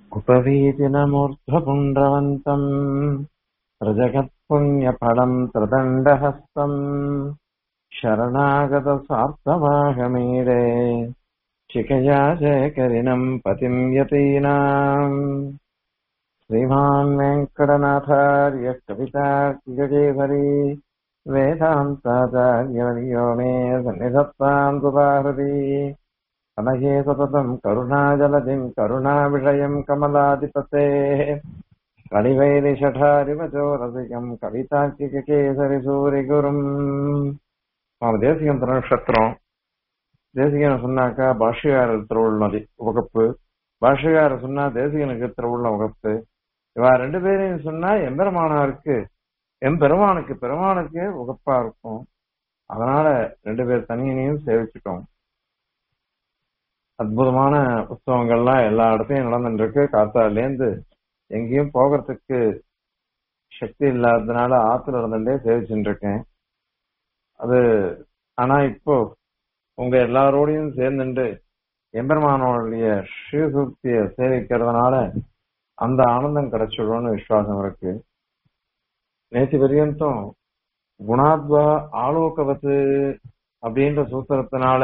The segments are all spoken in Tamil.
उपवीतिनमूर्ध्वपुण्ड्रवन्तम् प्रजगत्पुण्यफलम् त्रिदण्डहस्तम् शरणागतसार्थवाहमीडे शिखया शेखरिणम् पतिम् यतीनाम् श्रीमान् वेङ्कटनाथार्य कवितार्किककेसरी वेदान्ताचार्यवर्यो मे सन्निधत्ताम् सुधाहृति अनये सततम् करुणाजलधिम् करुणाविषयम् कमलाधिपतेः கலிவைரிஷடாரிவச்சோரசிகம் கவிதாக்கிக கேசரி சூரிகுரும் நாம தேசிகம் திருநட்சத்திரம் தேசிகன் சொன்னாக்கா பாஷ்யகாரர் திருவுள்ளதி வகுப்பு பாஷ்யகாரர் சொன்னா தேசிகனுக்கு திருவுள்ள வகுப்பு இவா ரெண்டு பேரையும் சொன்னா எம்பெருமானாருக்கு எம்பெருமானுக்கு பெருமானுக்கு உகப்பா இருக்கும் அதனால ரெண்டு பேர் தனியனையும் சேவிச்சுட்டோம் அற்புதமான உற்சவங்கள்லாம் எல்லா இடத்தையும் நடந்துட்டு இருக்கு காத்தாலேருந்து எங்கேயும் போகிறதுக்கு சக்தி இல்லாததுனால ஆத்துல இருந்துட்டே சேவிச்சுட்டு இருக்கேன் அது ஆனா இப்போ உங்க எல்லாரோடையும் சேர்ந்துட்டு எம்பெருமானோடைய ஸ்ரீசூக்திய சேவிக்கிறதுனால அந்த ஆனந்தம் கிடைச்சிடும்னு விசுவாசம் இருக்கு நேற்று பரியந்தம் குணாத்வா ஆலோகவத்து அப்படின்ற சூத்திரத்தினால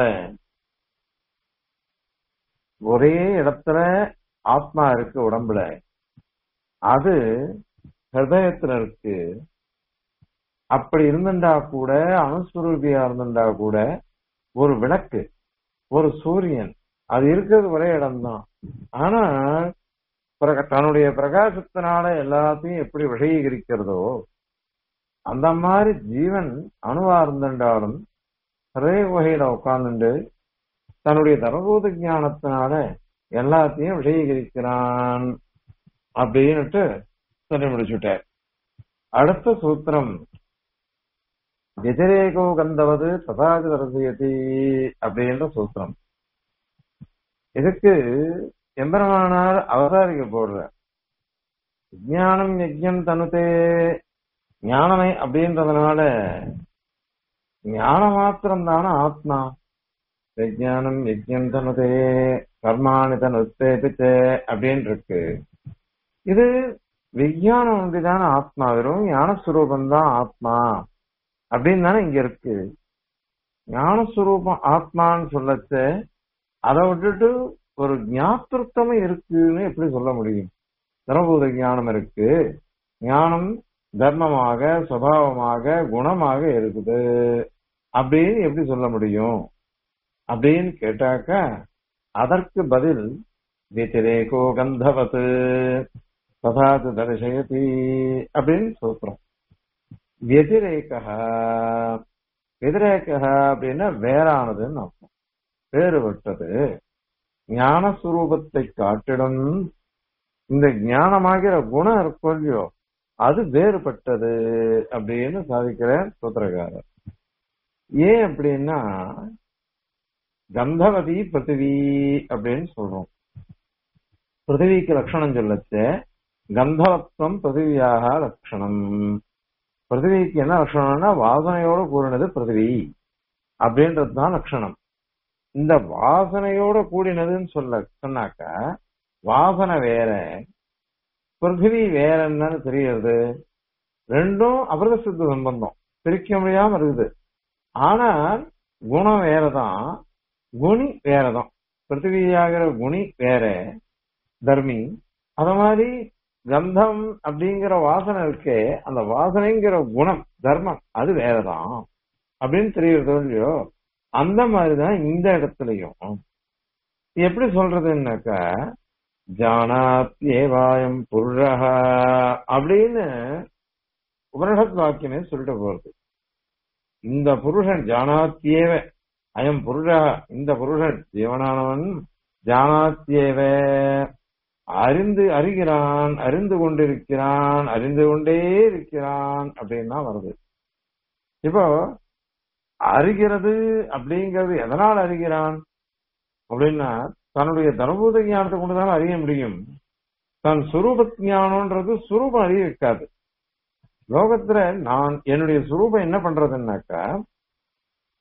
ஒரே இடத்துல ஆத்மா இருக்கு உடம்புல அது ஹிருதயத்துல இருக்கு அப்படி இருந்துட்டா கூட அணுஸ்வரூபியா இருந்துட்டா கூட ஒரு விளக்கு ஒரு சூரியன் அது இருக்கிறது ஒரே இடம்தான் ஆனா தன்னுடைய பிரகாசத்தினால எல்லாத்தையும் எப்படி விஷயீகரிக்கிறதோ அந்த மாதிரி ஜீவன் அணுவா இருந்துட்டாலும் ஹிருதய வகையில உட்கார்ந்துட்டு தன்னுடைய தர்மபூத ஞானத்தினால எல்லாத்தையும் விஷயீகரிக்கிறான் அப்படின்னுட்டு சொல்லி முடிச்சுட்டார் அடுத்த சூத்திரம் வெதிரேகோ கந்தவது ததாதி தரசியதி அப்படின்ற சூத்திரம் இதுக்கு எம்பெருமானார் அவதாரிக்க போடுற விஜயானம் யஜ்யம் தனுதே ஞானமை அப்படின்றதுனால ஞானம் மாத்திரம் தானே ஆத்மா விஜயானம் யஜ்யம் தனுதே கர்மானி தனுத்தேபித்தே அப்படின்னு இருக்கு இது விஜயானம் ஒன்றுதான ஆத்மா வெறும் ஞானஸ்வரூபம் தான் ஆத்மா அப்படின்னு தானே இங்க இருக்கு ஞானஸ்வரூபம் ஆத்மான்னு சொல்லச்ச அதை விட்டுட்டு ஒரு ஞாபகத்தமே இருக்குன்னு எப்படி சொல்ல முடியும் தர்மபூத ஞானம் இருக்கு ஞானம் தர்மமாக சுவாவமாக குணமாக இருக்குது அப்படின்னு எப்படி சொல்ல முடியும் அப்படின்னு கேட்டாக்க அதற்கு பதில் வெத்திரேகோ கந்தவத்து ததாது தரிசயதி அப்படின்னு சொல்றோம் வெதிரேகா வெதிரேகா அப்படின்னா வேறானதுன்னு அர்த்தம் வேறுபட்டது ஞான சுரூபத்தை காட்டிடும் இந்த ஞானமாகிற குணம் இருக்கும் இல்லையோ அது வேறுபட்டது அப்படின்னு சாதிக்கிற சூத்திரகாரர் ஏன் அப்படின்னா கந்தவதி பிருத்திவி அப்படின்னு சொல்றோம் பிருத்திவிக்கு லட்சணம் சொல்லச்ச கந்தவத்வம் பிருத்திவியாக லட்சணம் பிருத்திவிக்கு என்ன லட்சணம்னா வாசனையோட கூடினது பிருத்திவி அப்படின்றது தான் லட்சணம் இந்த வாசனையோட கூடினதுன்னு சொல்ல சொன்னாக்க வாசனை வேற பிருத்திவி வேற என்னன்னு தெரியுது ரெண்டும் அபிரத சித்த சம்பந்தம் பிரிக்க முடியாம இருக்குது ஆனால் குணம் வேறதான் குணி வேறதான் பிருத்திவியாகிற குணி வேற தர்மி அத மாதிரி கந்தம் அப்படிங்கிற வாசனை இருக்கே அந்த வாசனைங்கிற குணம் தர்மம் அது வேறதான் அப்படின்னு தெரியுறதோ இல்லையோ அந்த மாதிரிதான் இந்த இடத்துலயும் எப்படி சொல்றதுன்னாக்கா ஜானாத் ஏவாயம் புருஷா அப்படின்னு உபனிஷத் வாக்கியமே சொல்லிட்டு போறது இந்த புருஷன் ஜானாத்தியேவ அயம் புருஷா இந்த புருஷன் ஜீவனானவன் ஜானாத்தியேவ அறிந்து அறிகிறான் அறிந்து கொண்டிருக்கிறான் அறிந்து கொண்டே இருக்கிறான் அப்படின்னா வருது இப்போ அறிகிறது அப்படிங்கிறது எதனால் அறிகிறான் அப்படின்னா தன்னுடைய தர்மபூத ஞானத்தை கொண்டுதான் அறிய முடியும் தன் சுரூப ஞானம்ன்றது சுரூபம் அறிய வைக்காது லோகத்துல நான் என்னுடைய சுரூபம் என்ன பண்றதுன்னாக்கா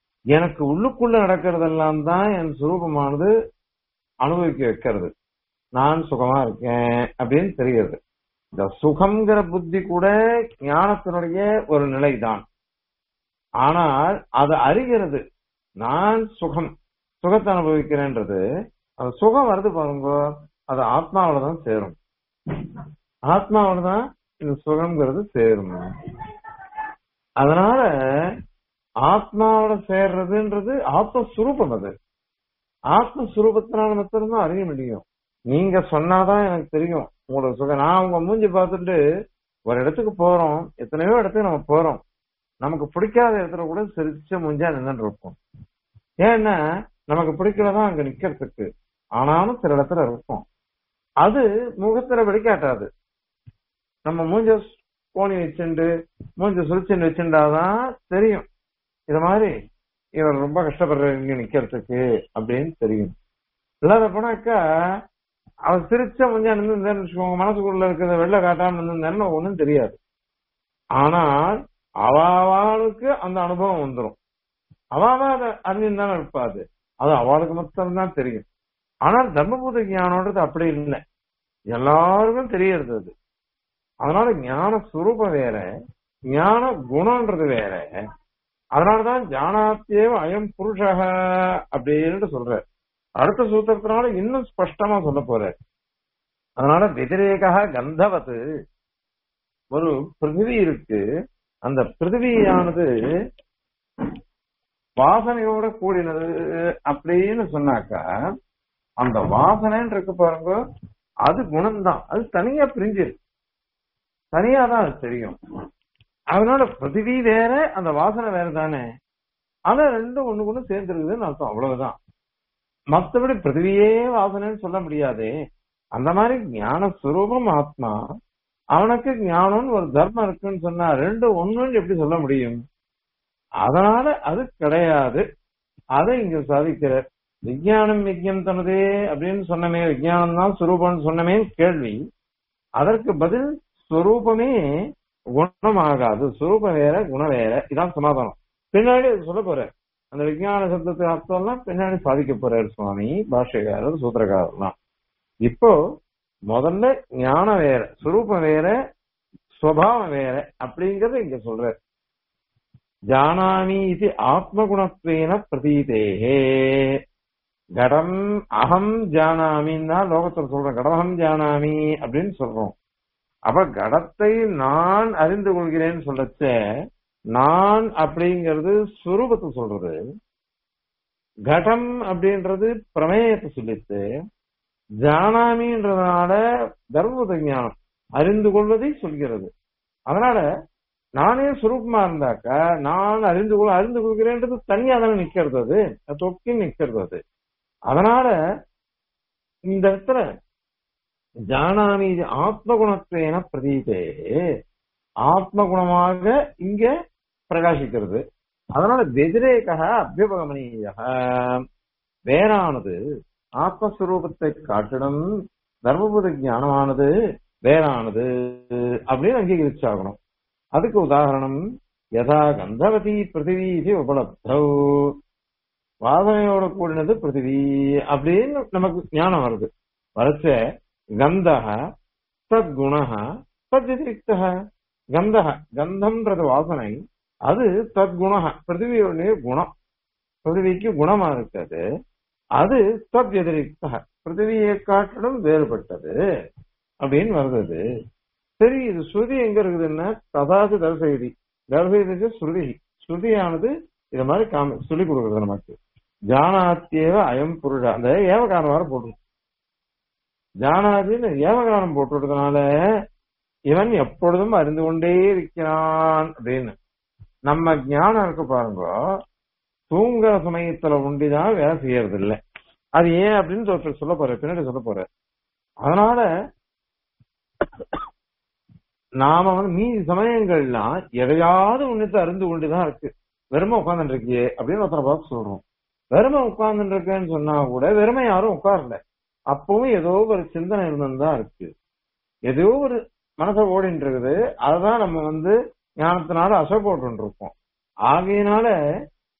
எனக்கு உள்ளுக்குள்ள நடக்கிறதெல்லாம் தான் என் சுரூபமானது அனுபவிக்க வைக்கிறது நான் சுகமா இருக்கேன் அப்படின்னு தெரிகிறது இந்த சுகம்ங்கிற புத்தி கூட ஞானத்தினுடைய ஒரு நிலைதான் ஆனால் அது அறிகிறது நான் சுகம் சுகத்தை அனுபவிக்கிறேன்றது அந்த சுகம் வருது பாருங்க அது ஆத்மாவில தான் சேரும் ஆத்மாவில தான் இந்த சுகம்ங்கிறது சேரும் அதனால ஆத்மாவோட சேர்றதுன்றது ஆத்மஸ்வரூபம் அது ஆத்மஸ்வரூபத்தினால மட்டும்தான் அறிய முடியும் நீங்க சொன்னாதான் எனக்கு தெரியும் உங்களோட சுகம் நான் உங்க மூஞ்சி பார்த்துட்டு ஒரு இடத்துக்கு போறோம் எத்தனையோ இடத்துக்கு நம்ம போறோம் நமக்கு பிடிக்காத இடத்துல கூட சிரிச்ச மூஞ்சா நின்று இருப்போம் ஏன்னா நமக்கு பிடிக்கலதான் அங்க நிக்கிறதுக்கு ஆனாலும் சில இடத்துல இருக்கும் அது முகத்துல வெளிக்காட்டாது நம்ம மூஞ்ச கோணி வச்சுண்டு மூஞ்ச சுழிச்சுண்டு வச்சுட்டாதான் தெரியும் இது மாதிரி இவர் ரொம்ப கஷ்டப்படுறாரு இங்க நிக்கிறதுக்கு அப்படின்னு தெரியும் இல்லாத போனாக்கா அவர் சிரிச்ச முஞ்சா நின்று வச்சுக்கோங்க மனசுக்குள்ள இருக்கிறத வெளில காட்டாம நின்று ஒண்ணும் தெரியாது ஆனால் அவாளுக்கு அந்த அனுபவம் வந்துடும் அவாவா அதை அறிஞ்சுதானே இருப்பாது அது அவளுக்கு மட்டும்தான் தெரியும் ஆனால் தர்மபூத ஞானம்ன்றது அப்படி இல்லை எல்லாருக்கும் தெரியறது அது அதனால ஞான சுரூபம் வேற ஞான குணம்ன்றது வேற அதனாலதான் ஜானாத்தியவ அயம் புருஷக அப்படின்னு சொல்ற அடுத்த சூத்திரத்தினால இன்னும் ஸ்பஷ்டமா சொல்ல போற அதனால வெதிரேகா கந்தவத்து ஒரு பிருத்திவி இருக்கு அந்த பிருத்திவியானது வாசனையோட கூடினது அப்படின்னு சொன்னாக்கா அந்த வாசனைன்னு இருக்கு பாருங்க அது குணம்தான் அது தனியா பிரிஞ்சிரு தனியா தான் அது தெரியும் அதனால பிருத்திவி வேற அந்த வாசனை வேற தானே ஆனா ரெண்டும் ஒண்ணு ஒண்ணு சேர்ந்துருக்குதுன்னு அர்த்தம் அவ்வளவுதான் மத்தபடி பிருத்திவியே வாசனைன்னு சொல்ல முடியாதே அந்த மாதிரி ஞான சுரூபம் ஆத்மா அவனுக்கு ஞானம்னு ஒரு தர்மம் இருக்குன்னு சொன்னா ரெண்டு ஒண்ணுன்னு எப்படி சொல்ல முடியும் அதனால அது கிடையாது அதை இங்க சாதிக்கிற விஜயானம் விஜயம் தனதே அப்படின்னு சொன்னமே விஜயானம் தான் சுரூபம்னு சொன்னமே கேள்வி அதற்கு பதில் சுரூபமே குணமாகாது சுரூபம் வேற குணம் வேற இதான் சமாதானம் பின்னாடி சொல்ல போற அந்த விஜயான சப்தத்துக்கு அர்த்தம்லாம் பின்னாடி சாதிக்க போறாரு சுவாமி பாஷ்யக்காரர் சூத்திரக்காரர்லாம் இப்போ முதல்ல ஞானம் வேற சுரூபம் வேற சுவாவம் வேற அப்படிங்கறத இங்க சொல்ற ஜானாமி இது ஆத்மகுணத்வேன பிரதீதேகே கடம் அகம் ஜானாமின்னு தான் லோகத்துல சொல்றோம் கடமகம் ஜானாமி அப்படின்னு சொல்றோம் அப்ப கடத்தை நான் அறிந்து கொள்கிறேன்னு சொல்லச்ச நான் அப்படிங்கிறது சுரூபத்தை சொல்றது கடம் அப்படின்றது பிரமேயத்தை சொல்லித்து ஜானாமின்றதுனால தர்மபுத ஞானம் அறிந்து கொள்வதை சொல்கிறது அதனால நானே சுரூபமா இருந்தாக்கா நான் அறிந்து கொள் அறிந்து கொள்கிறேன்றது தனியா தானே நிக்கிறது அது தொக்கி நிக்கிறது அது அதனால இந்த இடத்துல ஜானாமி ஆத்மகுணத்துவேன பிரதீதே ஆத்மகுணமாக இங்க பிரகாசிக்கிறது அதனால வெதிரேக அபியபகமனீய வேறானது ஆத்மஸ்வரூபத்தை காட்டிடும் தர்மபுத ஞானமானது வேறானது அப்படின்னு அங்கீகரிச்சாகணும் அதுக்கு உதாரணம் யதா கந்தவதி பிருத்திவி இது உபலப்தௌ வாசனையோட கூடினது பிருத்திவி அப்படின்னு நமக்கு ஞானம் வருது வரச்ச கந்தக தத்குண தத்வதிரிக்த கந்தக கந்தம்ன்றது வாசனை அது தத்குண பிருத்திவியோடைய குணம் பிருத்திவிக்கு குணமா இருக்குது அது தத் எதிரிக்த பிருத்திவியை காட்டிலும் வேறுபட்டது அப்படின்னு வருது சரி இது ஸ்ருதி எங்க இருக்குதுன்னா கதாது தர்சகிதி தர்சகிதி ஸ்ருதி ஸ்ருதியானது இது மாதிரி காம சொல்லி கொடுக்குறது நமக்கு ஜானாத்தியவ அயம் புருஷா அந்த ஏவகாரம் வர போடணும் ஜானாதின்னு ஏவகாரம் போட்டுறதுனால இவன் எப்பொழுதும் அறிந்து கொண்டே இருக்கிறான் அப்படின்னு நம்ம ஞானம் இருக்கு பாருங்க தூங்குற சமயத்துல உண்டிதான் வேலை செய்யறது இல்லை அது ஏன் அப்படின்னு ஒருத்தர் சொல்ல போற பின்னாடி சொல்ல போற அதனால நாம வந்து மீதி சமயங்கள்லாம் எதையாவது ஒண்ணுத்தை அறிந்து கொண்டுதான் இருக்கு வெறுமை உட்கார்ந்துட்டு இருக்கியே அப்படின்னு ஒருத்தரை பார்த்து சொல்றோம் வெறுமை உட்கார்ந்துட்டு இருக்கேன்னு சொன்னா கூட வெறுமை யாரும் உட்காரல அப்பவும் ஏதோ ஒரு சிந்தனை இருந்துதான் இருக்கு ஏதோ ஒரு மனசை ஓடிட்டு இருக்குது அதுதான் நம்ம வந்து ஞானத்தினால அசை போட்டு இருக்கோம் ஆகையினால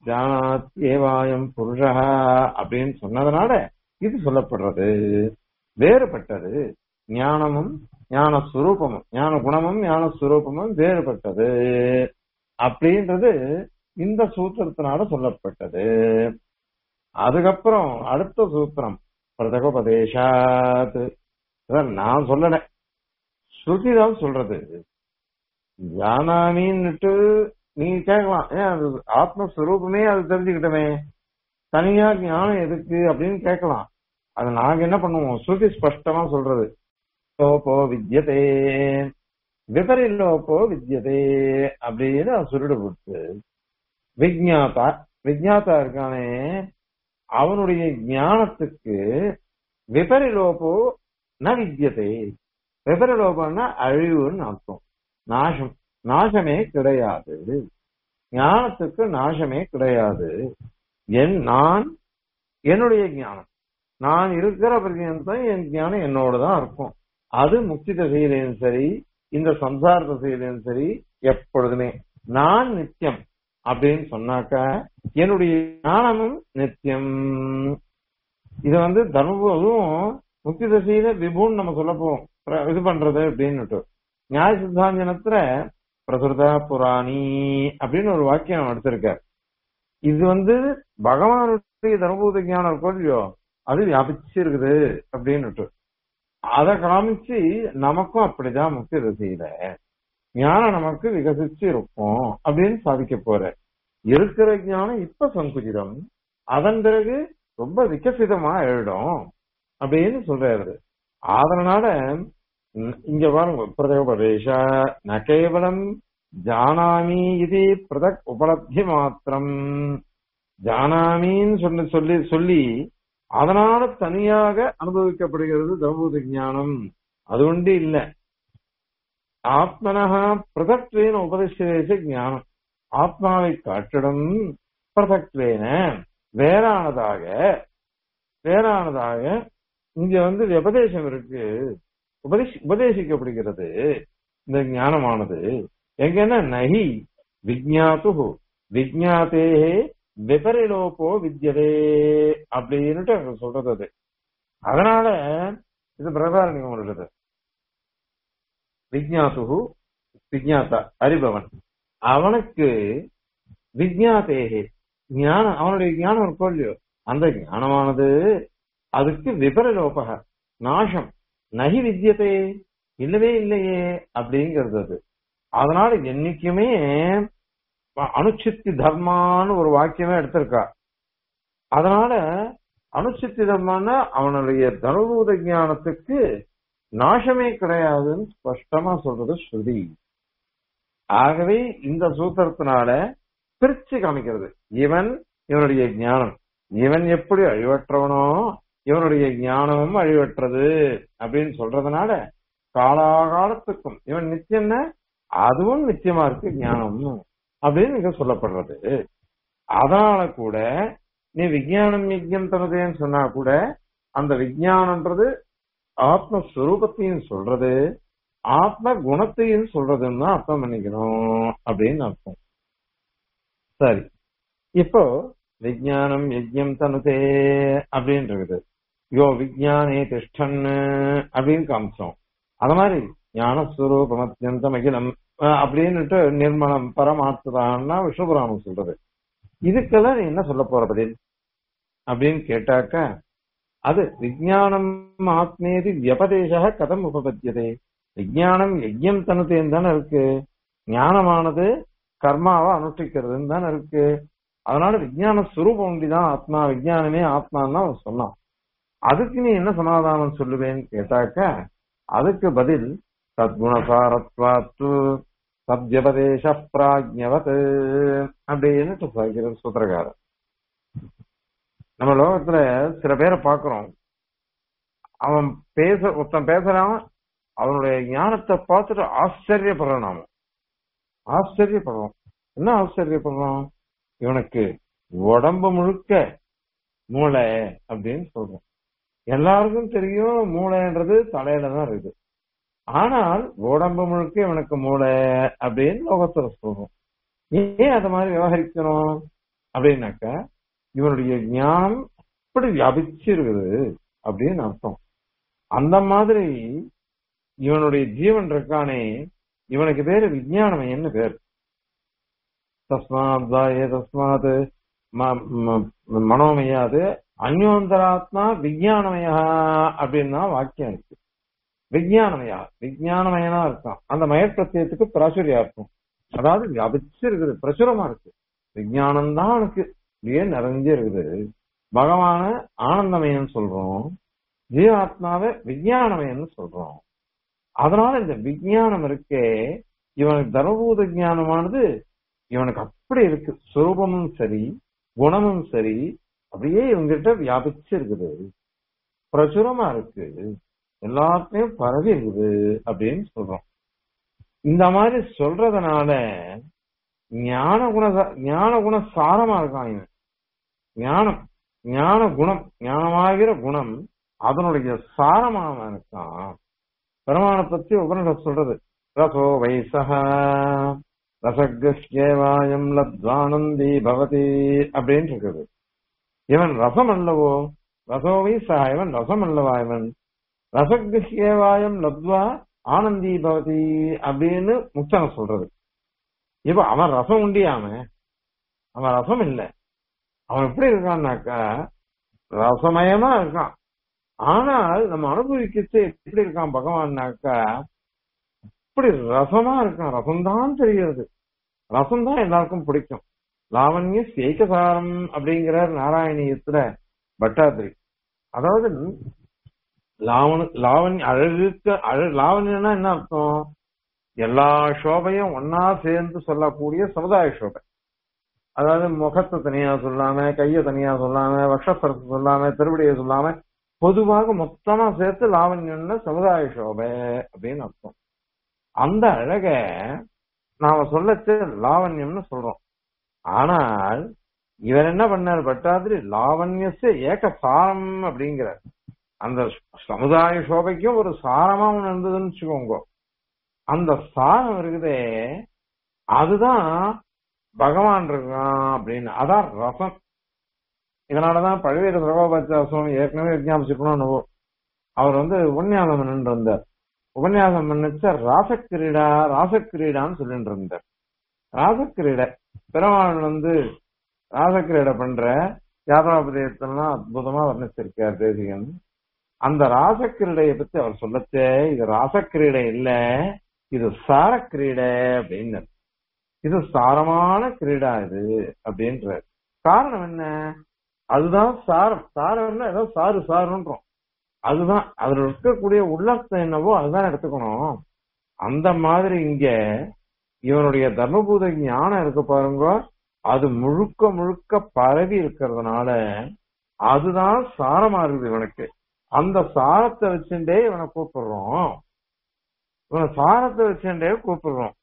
ஜானாத் ஏவாயம் புருஷா அப்படின்னு சொன்னதுனால இது சொல்லப்படுறது வேறுபட்டது ஞானமும் ஞான சுரூபமும் ஞான குணமும் ஞான சுரூபமும் வேறுபட்டது அப்படின்றது இந்த சூத்திரத்தினால சொல்லப்பட்டது அதுக்கப்புறம் அடுத்த சூத்திரம் பிரதகோபதேசாத் இதான் நான் சொல்லல ஸ்ருதி தான் சொல்றது ஜானாமின்னுட்டு நீ கேட்கலாம் ஏன் அது ஆத்மஸ்வரூபமே அது தெரிஞ்சுக்கிட்டமே தனியா ஞானம் எதுக்கு அப்படின்னு கேட்கலாம் அது நாங்க என்ன பண்ணுவோம் ஸ்ருதி ஸ்பஷ்டமா சொல்றது லோபோ வித்யதே விபரிலோபோ வித்யதே அப்படின்னு சுருடு போட்டு விஜாதா விஜாதா இருக்கானே அவனுடைய ஞானத்துக்கு விபரிலோபோ ந வித்யதே விபரிலோபம்னா அழிவுன்னு அர்த்தம் நாசம் நாசமே கிடையாது ஞானத்துக்கு நாசமே கிடையாது என் நான் என்னுடைய ஞானம் நான் இருக்கிற பர்யந்தம் என் ஞானம் என்னோட தான் இருக்கும் அது முக்தி திசையிலையும் சரி இந்த சம்சார திசையிலையும் சரி எப்பொழுதுமே நான் நித்தியம் அப்படின்னு சொன்னாக்க என்னுடைய ஞானமும் நித்தியம் இது வந்து தர்மபோதும் முக்தி தசையில விபுன்னு நம்ம சொல்ல போவோம் பிர- இது பண்றது அப்படின்னுட்டு நியாய சித்தாந்தனத்துல பிரசுரதா புராணி அப்படின்னு ஒரு வாக்கியம் எடுத்திருக்கார் இது வந்து பகவானுடைய தர்மபூத ஞானம் இருக்கோ இல்லையோ அது வியாபிச்சு இருக்குது அப்படின்னுட்டு அதை காமிச்சு நமக்கும் அப்படிதான் முக்தி திசையில ஞானம் நமக்கு விகசிச்சு இருக்கும் அப்படின்னு சாதிக்க போற இருக்கிற ஞானம் இப்ப சங்குச்சிதம் அதன் பிறகு ரொம்ப விகசிதமா எழுடும் அப்படின்னு சொல்றாரு அதனால ம், இங்க பாருங்க பிரதோபதேச ந கேவலம் ஜானாமி இது பிரதக் உபலப்தி மாத்திரம் ஜானாமின்னு சொல்லி சொல்லி சொல்லி அதனால தனியாக அனுபவிக்கப்படுகிறது தவபூத ஞானம் அது ஒன்று இல்ல ஆத்மனஹா பிரதக்வேன உபதேச ஞானம் ஆத்மாவை காட்டிடும் பிரதக்வேன வேறானதாக வேறானதாக இங்க வந்து உபதேசம் இருக்கு உபதேசி உபதேசிக்கப்படுகிறது இந்த ஞானமானது எங்கன்னா நகி விஜாத்து விஜாத்தே விபரிலோபோ வித்யதே அப்படின்னுட்டு அங்க சொல்றது அது அதனால இது பிரதாரணியம் உள்ளது விஜாத்து விஜாத்தா அறிபவன் அவனுக்கு விஜாத்தேகே ஞானம் அவனுடைய ஞானம் இருக்கோ இல்லையோ அந்த ஞானமானது அதுக்கு விபரலோபக நாசம் நகி வித்தியதே இல்லவே இல்லையே அப்படிங்கிறது அது அதனால என்னைக்குமே அனுச்சித்தி தர்மான்னு ஒரு வாக்கியமே எடுத்திருக்கா அதனால அனுச்சித்தி தர்மான்னா அவனுடைய தனுபூத ஞானத்துக்கு நாசமே கிடையாதுன்னு ஸ்பஷ்டமா சொல்றது ஸ்ருதி ஆகவே இந்த சூத்திரத்தினால பிரிச்சு காமிக்கிறது இவன் இவனுடைய ஞானம் இவன் எப்படி அழிவற்றவனோ இவனுடைய ஞானமும் அழிவற்றது அப்படின்னு சொல்றதுனால காலாகாலத்துக்கும் இவன் நித்தியம்னா அதுவும் நித்தியமா இருக்கு ஞானம் அப்படின்னு இங்க சொல்லப்படுறது அதனால கூட நீ விஞ்ஞானம் யஜ்யம் தனதேன்னு சொன்னா கூட அந்த விஞ்ஞானம்ன்றது ஆத்மஸ்வரூபத்தையும் சொல்றது ஆத்ம குணத்தையும் சொல்றதுன்னு தான் அர்த்தம் பண்ணிக்கணும் அப்படின்னு அர்த்தம் சரி இப்போ விஜயானம் யஜ்யம் தனுதே அப்படின்னு இருக்குது யோ விஜயானே திஷ்டன் அப்படின்னு காமிச்சோம் அது மாதிரி ஞானஸ்வரூபம் அத்தியந்தம் அகிலம் அஹ் அப்படின்னுட்டு நிர்மலம் பரமாத்மதான்னா விஷ்ணுபுராணம் சொல்றது இதுக்கெல்லாம் நீ என்ன சொல்ல போற பதில் அப்படின்னு கேட்டாக்க அது விஜயானம் ஆத்மேதி வியபதேச கதம் உபபத்தியதே விஜயானம் யஜ்யம் தனுதேன்னு தானே இருக்கு ஞானமானது கர்மாவை அனுஷ்டிக்கிறதுன்னு தானே இருக்கு அதனால விஜயான சுரூபம் ஒண்டிதான் ஆத்மா விஜயானமே ஆத்மான்னு தான் அவன் சொன்னான் அதுக்கு நீ என்ன சமாதானம் சொல்லுவேன்னு கேட்டாக்க அதுக்கு பதில் சத்குணசாரத்வாத்து சத்யபதேச பிராஜ்யவத் அப்படின்னு சொல்கிறார் சூத்திரக்காரர் நம்ம லோகத்துல சில பேரை பாக்குறோம் அவன் பேச ஒருத்தன் பேசுறான் அவனுடைய ஞானத்தை பார்த்துட்டு ஆச்சரியப்படுறான் நாம ஆச்சரியப்படுறோம் என்ன ஆச்சரியப்படுறோம் இவனுக்கு உடம்பு முழுக்க மூளை அப்படின்னு சொல்றோம் எல்லாருக்கும் தெரியும் மூளைன்றது தலையில தான் இருக்குது ஆனால் உடம்பு முழுக்க இவனுக்கு மூளை அப்படின்னு லோகத்துல சொல்றோம் ஏன் அது மாதிரி விவகரிக்கணும் அப்படின்னாக்க இவனுடைய ஞானம் இப்படி வியாபிச்சு இருக்குது அப்படின்னு அர்த்தம் அந்த மாதிரி இவனுடைய ஜீவன் இருக்கானே இவனுக்கு பேரு விஞ்ஞானமயன்னு பேர் தஸ்மாத் வாயே தஸ்மாத் ம- ம- மனோமயாது அந்யோந்தராத்மா விஞ்ஞானமயா அப்படின்னு தான் வாக்கியம் இருக்கு விஞ்ஞானமயா விஞ்ஞானமயனா இருக்கான் அந்த மயப்பிரத்தியத்துக்கு பிராசுரியா இருக்கும் அதாவது வியாபிச்சு இருக்குது பிரசுரமா இருக்கு விஞ்ஞானம் தான் அவனுக்கு இப்படியே நிறைஞ்சு இருக்குது பகவான ஆனந்தமயன் சொல்றோம் ஜீவாத்மாவை விஞ்ஞானமயன்னு சொல்றோம் அதனால இந்த விஞ்ஞானம் இருக்கே இவனுக்கு தர்மபூத ஞானமானது இவனுக்கு அப்படி இருக்கு சுரூபமும் சரி குணமும் சரி அப்படியே இவங்கிட்ட வியாபிச்சு இருக்குது பிரசுரமா இருக்கு எல்லாத்தையும் பரவி இருக்குது அப்படின்னு சொல்றோம் இந்த மாதிரி சொல்றதுனால ஞான குண ஞான குண சாரமா இருக்கான் இவன் ஞானம் ஞான குணம் ஞானமாகிற குணம் அதனுடைய சாரமாக இருக்கான் பெருமானை பத்தி உபனிஷத் சொல்றது ரசோ வைசக ரசகேவாயம் லத்வானந்தி பவதி அப்படின்னு இருக்குது இவன் ரசம் அல்லவோ ரசோ வைசா இவன் ரசம் அல்லவா இவன் ரசகேவாயம் லத்வா ஆனந்தி பவதி அப்படின்னு முக்தன சொல்றது இப்ப அவன் ரசம் உண்டியாம அவன் ரசம் இல்ல அவன் எப்படி இருக்கான்னாக்கா ரசமயமா இருக்கான் ஆனால் நம்ம அனுபவிக்கிறது எப்படி இருக்கான் பகவான்னாக்கா இப்படி ரசமா இருக்கான் ரசம்தான் தெரிகிறது ரசம் தான் எல்லாருக்கும் பிடிக்கும் லாவண்ய சேகசாரம் அப்படிங்கிறார் நாராயணியத்துல பட்டாதிரி அதாவது லாவண லாவண்ய அழகுக்கு அழ லாவண்யம்னா என்ன அர்த்தம் எல்லா சோபையும் ஒன்னா சேர்ந்து சொல்லக்கூடிய சமுதாய சோபை அதாவது முகத்தை தனியா சொல்லாம கைய தனியா சொல்லாம வக்ஷஸ்தரத்தை சொல்லாம திருவடியை சொல்லாம பொதுவாக மொத்தமா சேர்த்து லாவண்யம்னு சமுதாய சோபை அப்படின்னு அர்த்தம் அந்த அழக நாம சொல்லச்சு லாவண்யம்னு சொல்றோம் ஆனால் இவர் என்ன பண்ணார் பட்டாதிரி லாவண்யச ஏக சாரம் அப்படிங்கிறார் அந்த சமுதாய சோபைக்கும் ஒரு சாரமா ஒண்ணு இருந்ததுன்னு வச்சுக்கோங்க அந்த சாரம் இருக்குதே அதுதான் பகவான் இருக்கான் அப்படின்னு அதான் ரசம் இதனாலதான் பழுவேறு சகோபாச்சார சுவாமி ஏற்கனவே விஜாபிச்சுக்கணும் அவர் வந்து உபன்யாசம் பண்ணிட்டு இருந்தார் உபன்யாசம் பண்ணிச்ச ராசக்கிரீடா ராசக்கிரீடான்னு சொல்லிட்டு இருந்தார் ராசக்கிரீடை பெருமாள் வந்து ராசக்கிரீடை பண்ற யாத்ராபதயத்தெல்லாம் அற்புதமா வர்ணிச்சிருக்கார் தேசிகன் அந்த ராசக்கிரீடையை பத்தி அவர் சொல்லச்சே இது ராசக்கிரீடை இல்ல இது சாரக்கிரீடை அப்படின்னு இது சாரமான கிரீடா இது அப்படின்ற காரணம் என்ன அதுதான் சாரம் சாரம்னா ஏதோ சாரு சாருன்றோம் அதுதான் அதுல இருக்கக்கூடிய உள்ளர்த்தம் என்னவோ அதுதான் எடுத்துக்கணும் அந்த மாதிரி இங்க இவனுடைய தர்மபூத ஞானம் இருக்கு பாருங்க அது முழுக்க முழுக்க பரவி இருக்கிறதுனால அதுதான் சாரமா இருக்குது இவனுக்கு அந்த சாரத்தை வச்சுட்டே இவனை கூப்பிடுறோம் இவனை சாரத்தை வச்சுட்டே கூப்பிடுறோம்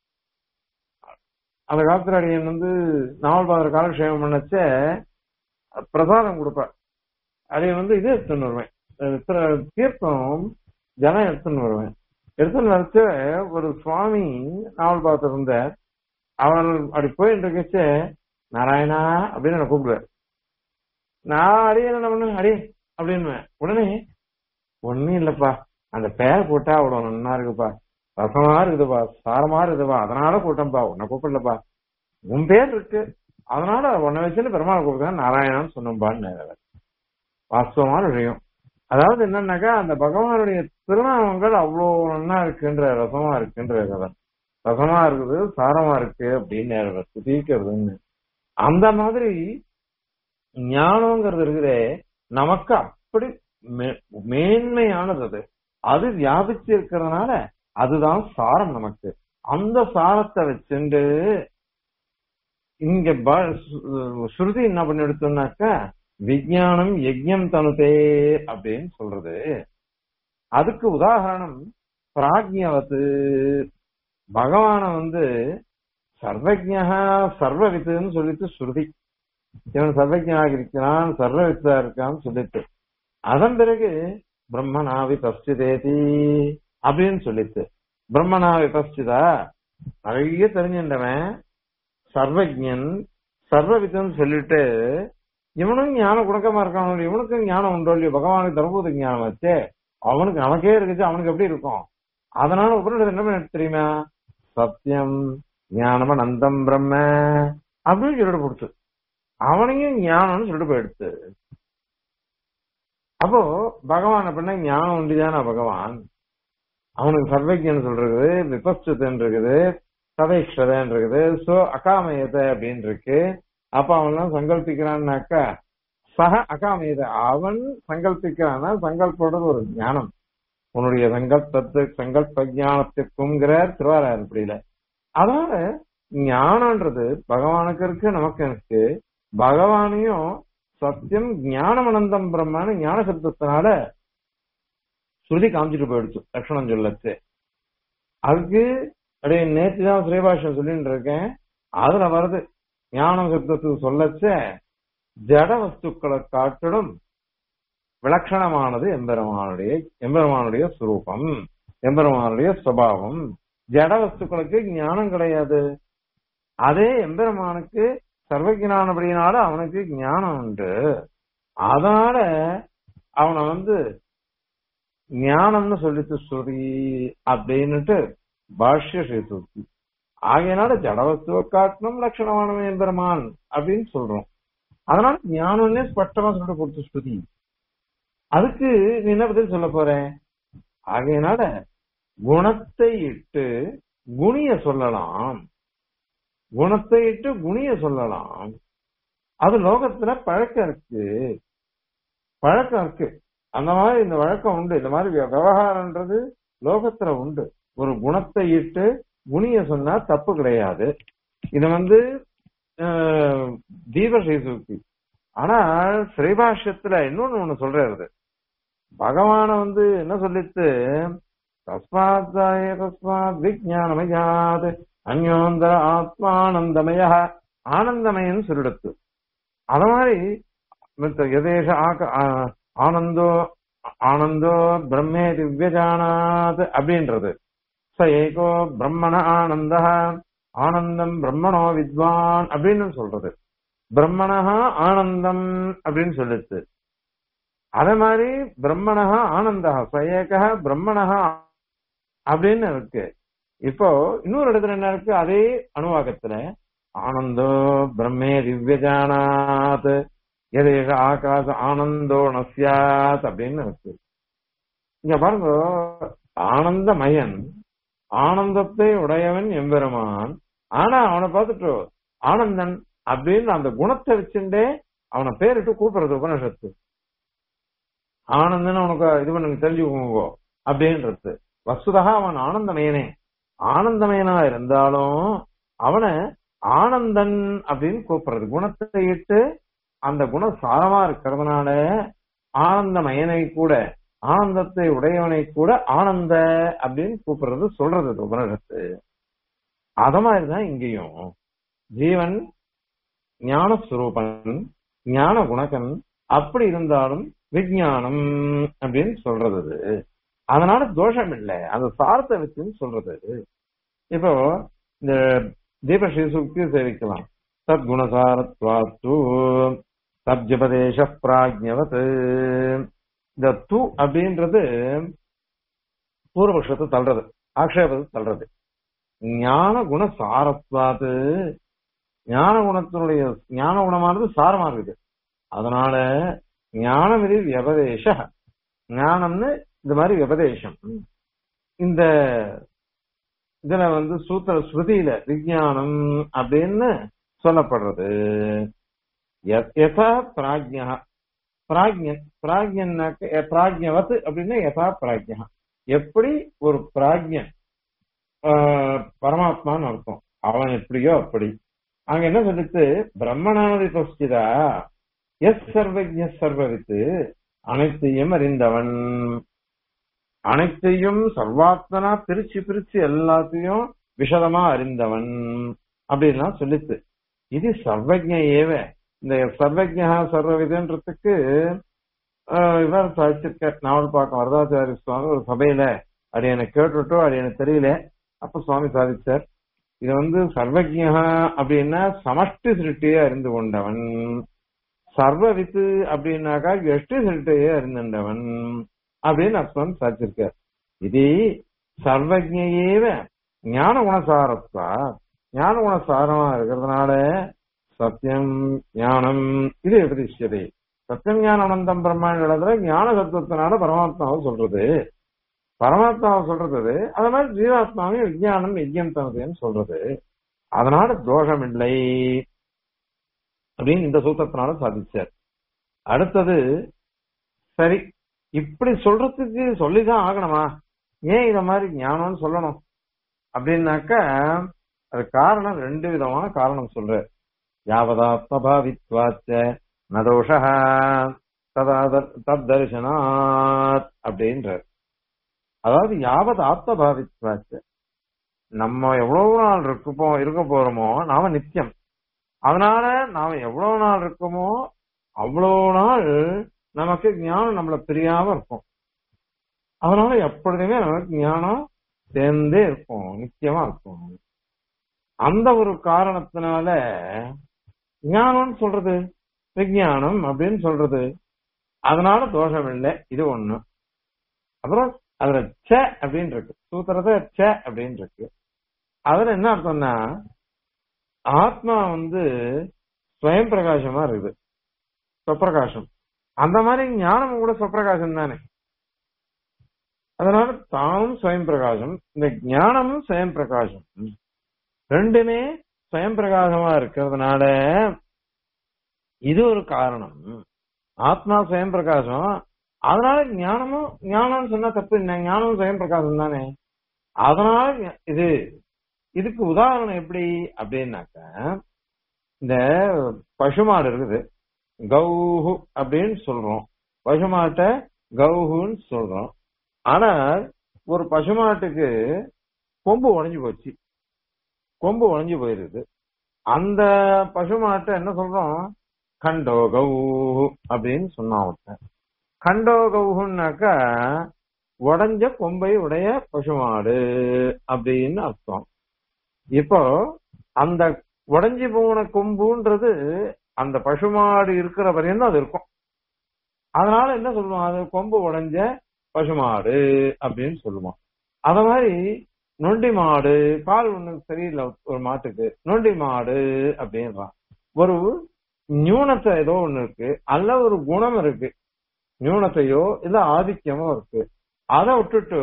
அந்த காலத்துல அடியன் வந்து நாவல்பாதர் காலக்ஷேமம் பண்ணச்ச பிரசாதம் கொடுப்பார் அதைய வந்து இது எடுத்துன்னு வருவேன் அஹ் தீர்த்தம் ஜனம் எடுத்துன்னு வருவேன் எடுத்துன்னு வரச்ச ஒரு சுவாமி நாவல் பார்த்து இருந்தார் அவர் அப்படி போயிட்டு இருக்கச்ச நாராயணா அப்படின்னு என்ன கூப்பிடுவார் நான் அடியே என்ன பண்ண அடியே அப்படின்னு உடனே ஒண்ணும் இல்லப்பா அந்த பேர் போட்டா அவ்வளவு நன்னா இருக்குப்பா ரசமா இருக்குதுப்பா சாரமா இருக்குதுப்பா அதனால கூட்டம்பா உன்னை கூப்பிடலப்பா உன் பேர் இருக்கு அதனால உன்னை வச்சுன்னு பெருமாள் கூப்பிடுறேன் நாராயணான்னு சொன்னோம்பான்னு வாஸ்தவமான விஷயம் அதாவது என்னன்னாக்கா அந்த பகவானுடைய திருநாமங்கள் அவ்வளவு நன்னா இருக்குன்ற ரசமா இருக்குன்ற கதை ரசமா இருக்குது சாரமா இருக்கு அப்படின்னு துதிக்கிறதுன்னு அந்த மாதிரி ஞானம்ங்கிறது இருக்குதே நமக்கு அப்படி மே- மேன்மையானது அது அது வியாபிச்சு இருக்கிறதுனால அதுதான் சாரம் நமக்கு அந்த சாரத்தை வச்சுண்டு இங்க ப- சு- ஸ்ருதி என்ன பண்ணி எடுத்தோம்னாக்கா விஞ்ஞானம் யஜ்யம் தனுதே அப்படின்னு சொல்றது அதுக்கு உதாரணம் பிராக்ஞவத்து பகவான வந்து சர்வஜா சர்வவித்துன்னு சொல்லிட்டு ஸ்ருதி இவன் சர்வஜனாக இருக்கிறான் சர்வவித்தா இருக்கான்னு சொல்லிட்டு அதன் பிறகு பிரம்மனாவி பஸ்டிதேதி அப்படின்னு சொல்லிட்டு பிரம்மனாவி பஸ்டிதா நிறைய தெரிஞ்சின்றவன் சர்வஜன் சர்வவித்தன் சொல்லிட்டு இவனும் ஞான குணக்கமா இருக்கான் இவனுக்கும் ஞானம் உண்டோ இல்லையோ பகவானுக்கு தர்மபூத ஞானம் வச்சே அவனுக்கு நமக்கே இருக்குது அவனுக்கு எப்படி இருக்கும் அதனால உபநிடதம் என்ன பண்ண தெரியுமா சத்தியம் ஞானம நந்தம் பிரம்ம அப்படின்னு சொல்லிட்டு கொடுத்து அவனையும் ஞானம்னு சொல்லிட்டு போயிடுத்து அப்போ பகவான் அப்படின்னா ஞானம் ஒண்டிதானா பகவான் அவனுக்கு சர்வஜன் சொல்றது விபஸ்துதன் இருக்குது சதைக்ஷதன் இருக்குது சோ அகாமயத்தை அப்படின்னு இருக்கு அப்ப அவன் சங்கல்பிக்கிறான்னாக்கா சக அகாமயத அவன் சங்கல்பிக்கிறான்னா சங்கல்போடுறது ஒரு ஞானம் உன்னுடைய சங்கல்பத்து சங்கல்ப ஞானத்துக்குங்கிற திருவாரூர்படியில அதனால ஞானம்ன்றது பகவானுக்கு இருக்கு நமக்கு இருக்கு பகவானையும் சத்தியம் ஞானமனந்தம் பிரம்மன்னு ஞான சப்தத்தினால ஸ்ருதி காமிச்சிட்டு போயிடுச்சு லட்சணம் சொல்லச்சு அதுக்கு அப்படியே நேற்று தான் ஸ்ரீபாஷம் சொல்லிட்டு இருக்கேன் அதுல வருது ஞான சப்தத்துக்கு சொல்லச்ச ஜட வஸ்துக்களை காட்டிடும் விலட்சணமானது எம்பெருமானுடைய எம்பெருமானுடைய சுரூபம் எம்பெருமானுடைய சுபாவம் ஜட வஸ்துக்களுக்கு ஞானம் கிடையாது அதே எம்பெருமானுக்கு சர்வஜானபடினால அவனுக்கு ஞானம் உண்டு அதனால அவனை வந்து ஞானம்னு சொல்லிட்டு ஸ்ருதி அப்படின்னுட்டு பாஷ்ய ஸ்ரீசூக்தி ஆகையினால ஜடவஸ்துவ காட்டினும் லட்சணமானவன் எம்பெருமான் அப்படின்னு சொல்றோம் அதனால ஞானம்னே ஸ்பஷ்டமா சொல்லிட்டு கொடுத்து ஸ்ருதி அதுக்கு நீ என்ன பதில் சொல்ல போற ஆகையினால குணத்தை இட்டு குணிய சொல்லலாம் குணத்தை இட்டு குணிய சொல்லலாம் அது லோகத்துல பழக்கம் இருக்கு பழக்கம் இருக்கு அந்த மாதிரி இந்த வழக்கம் உண்டு இந்த மாதிரி விய- விவகாரம்ன்றது லோகத்துல உண்டு ஒரு குணத்தை இட்டு குணிய சொன்னா தப்பு கிடையாது இது வந்து அஹ், தீப ஸ்ரீசூக்தி ஆனால் ஸ்ரீபாஷ்யத்துல இன்னொன்னு ஒண்ணு சொல்றாரு பகவான வந்து என்ன சொல்லிட்டு தஸ்மாத் சாய தஸ்மாத் விஜயானமயாது அந்யோந்தர ஆத்மானந்தமய ஆனந்தமயன்னு சொல்லிடுத்து அத மாதிரி மித்த எதேஷ ஆக- ஆ- ஆனந்தோ ஆனந்தோ பிரம்மே திவ்யஜானாத் அப்படின்றது ச ஏகோ பிரம்மண ஆனந்த ஆனந்தம் பிரம்மணோ வித்வான் அப்படின்னு சொல்றது பிரம்மணஹா ஆனந்தம் அப்படின்னு சொல்லுச்சு அதே மாதிரி பிரம்மணஹா ஆனந்தா ச ஏக பிரம்மணஹா அப்படின்னு இருக்கு இப்போ இன்னொரு இடத்துல என்ன இருக்கு அதே அணுவாக்கத்துல ஆனந்தோ பிரம்மே திவ்யஜானாத் எதேக ஆகாச ஆனந்தோ நஸ்யாத் அப்படின்னு இருக்கு இங்க பாருங்க ஆனந்தமயன் ஆனந்தத்தை உடையவன் எம்பெருமான் ஆனா அவனை பார்த்துட்டு ஆனந்தன் அப்படின்னு அந்த குணத்தை வச்சுட்டே அவனை பேரிட்டு கூப்பிடுறது உபனிஷத்து ஆனந்தன் உனக்கு இது பண்ணுங்க தெரிஞ்சுக்கோங்க அப்படின்றது வசுதா அவன் ஆனந்தமயனே ஆனந்தமயனா இருந்தாலும் அவனை ஆனந்தன் அப்படின்னு கூப்பிடுறது குணத்தை இட்டு அந்த குணம் சாரமா இருக்கிறதுனால ஆனந்தமயனை கூட ஆனந்தத்தை உடையவனை கூட ஆனந்த அப்படின்னு கூப்பிடுறது சொல்றது இது உபனிஷத்து அத மாதிரிதான் இங்கேயும் ஜீவன் ஞானஸ்வரூபன் ஞான குணகன் அப்படி இருந்தாலும் விஞ்ஞானம் அப்படின்னு சொல்றது இது. அதனால தோஷம் இல்லை அந்த சாரத்தை வச்சுன்னு சொல்றது இது. இப்போ இந்த தீப ஸ்ரீசுக்தி சேவிக்கலாம் தத்குணசாரத்வாத்து தப்ஜபதேச பிராஜ்யவத் இந்த து அப்படின்றது பூர்வபக்ஷத்தை தள்ளுறது ஆக்ஷேபத்தை தள்ளுறது ஞான குண சாரத்வாது ஞான குணத்தினுடைய ஞான குணமானது சாரமா இருக்குது அதனால ஞானம் இது வியபதேச ஞானம்னு இந்த மாதிரி விபதேசம் இந்த இதுல வந்து சூத்திர ஸ்ருதியில விஞ்ஞானம் அப்படின்னு சொல்லப்படுறது ய- யதா பிராஜ்யா பிராஜ்யன் பிராஜ்யன்னாக்க பிராஜ்யவத் அப்படின்னா யதா பிராஜ்யா எப்படி ஒரு பிராஜ்யன் ஆஹ், பரமாத்மான்னு அர்த்தம் அவன் எப்படியோ அப்படி அங்க என்ன சொல்லிட்டு பிரம்மணாதி பஸ்திதா எஸ் சர்வஜ சர்வவித்து அனைத்தையும் அறிந்தவன் அனைத்தையும் சர்வாத்மனா பிரிச்சு பிரிச்சு எல்லாத்தையும் விஷதமா அறிந்தவன் அப்படின்லாம் சொல்லித்து இது சர்வஜ ஏவ இந்த சர்வஜா சர்வவிதன்றதுக்கு ஆஹ், இவர் சாதிச்சிருக்க நாவல் பார்க்க வரதாச்சாரிய சுவாமி ஒரு சபையில அது எனக்கு கேட்டுட்டோ அது எனக்கு தெரியல அப்ப சுவாமி சாதிச்சார் இது வந்து சர்வஜா அப்படின்னா சமஷ்டி சிருஷ்டியா அறிந்து கொண்டவன் சர்வவித்து அப்படின்னாக்கா எஷ்டி சிருஷ்டியே அறிந்தவன் அப்படின்னு அர்த்தம் சாதிச்சிருக்கார் இது சர்வஜேவ ஞான குணசாரத்வா ஞான குணசாரமா இருக்கிறதுனால சத்தியம் ஞானம் இது உபதிஷ்யதே சத்தியம் ஞான அனந்தம் பிரம்மாண்ட இடத்துல ஞான சத்துவத்தினால பரமாத்மாவை சொல்றது பரமாத்மாவை சொல்றது அது மாதிரி ஜீவாத்மாவையும் விஜயானம் யஜ்யம் தனதுன்னு சொல்றது அதனால தோஷம் இல்லை அப்படின்னு இந்த சூத்திரத்தினால சாதிச்சார் அடுத்தது சரி இப்படி சொல்றதுக்கு சொல்லிதான் ஆகணுமா ஏன் இத மாதிரி ஞானம்னு சொல்லணும் அப்படின்னாக்கா அது காரணம் ரெண்டு விதமான காரணம் சொல்ற யாவதாத்மபாவித்வாச்ச நதோஷ தத்தர்சனாத் அப்படின்ற அதாவது யாவத் ஆத்மபாவித்வாச்ச நம்ம எவ்வளவு நாள் இருக்கப்போ இருக்க போறோமோ நாம நித்தியம் அதனால நாம எவ்வளவு நாள் இருக்கோமோ அவ்வளவு நாள் நமக்கு ஞானம் நம்மள பிரியாம இருக்கும் அதனால எப்பொழுதுமே நமக்கு ஞானம் சேர்ந்தே இருக்கும் நிச்சயமா இருக்கும் அந்த ஒரு காரணத்தினால ஞானம்னு சொல்றது விஞ்ஞானம் அப்படின்னு சொல்றது அதனால தோஷம் இல்லை இது ஒண்ணு அப்புறம் அதுல ச அப்படின்னு இருக்கு சூத்திரத்தை ச அப்படின்னு இருக்கு அதுல என்ன அர்த்தம்னா ஆத்மா வந்து ஸ்வயம் பிரகாசமா இருக்குது சொப்பிரகாசம் அந்த மாதிரி ஞானம் கூட சொப்பிரகாசம் தானே அதனால தானும் ஸ்வயம் பிரகாசம் இந்த ஞானமும் ஸ்வயம் பிரகாசம் ரெண்டுமே ஸ்வயம் பிரகாசமா இருக்கிறதுனால இது ஒரு காரணம் ஆத்மா ஸ்வயம் பிரகாசம் அதனால ஞானமும் ஞானம்னு சொன்னா தப்பு இல்லை ஞானமும் ஸ்வயம் பிரகாசம் தானே அதனால இது இதுக்கு உதாரணம் எப்படி அப்படின்னாக்க இந்த பசுமாடு இருக்குது கௌஹு அப்படின்னு சொல்றோம் பசுமாட்டை கௌஹுன்னு சொல்றோம் ஆனால் ஒரு பசுமாட்டுக்கு கொம்பு உடைஞ்சு போச்சு கொம்பு உடைஞ்சு போயிருது அந்த பசுமாட்டை என்ன சொல்றோம் கண்டோ கௌஹு அப்படின்னு சொன்னான் ஒருத்தன் கண்டோ கௌஹுன்னாக்கா உடஞ்ச கொம்பை உடைய பசுமாடு அப்படின்னு அர்த்தம் இப்போ அந்த உடைஞ்சு போன கொம்புன்றது அந்த பசுமாடு இருக்கிற வரையும் தான் அது இருக்கும் அதனால என்ன சொல்லுவோம் அது கொம்பு உடைஞ்ச பசுமாடு அப்படின்னு சொல்லுவோம் அத மாதிரி நொண்டி மாடு பால் ஒண்ணு சரியில்லை ஒரு மாட்டுக்கு நொண்டி மாடு அப்படின்றான் ஒரு நியூனத்தை ஏதோ ஒண்ணு இருக்கு அல்ல ஒரு குணம் இருக்கு நியூனத்தையோ இல்ல ஆதிக்கமோ இருக்கு அதை விட்டுட்டு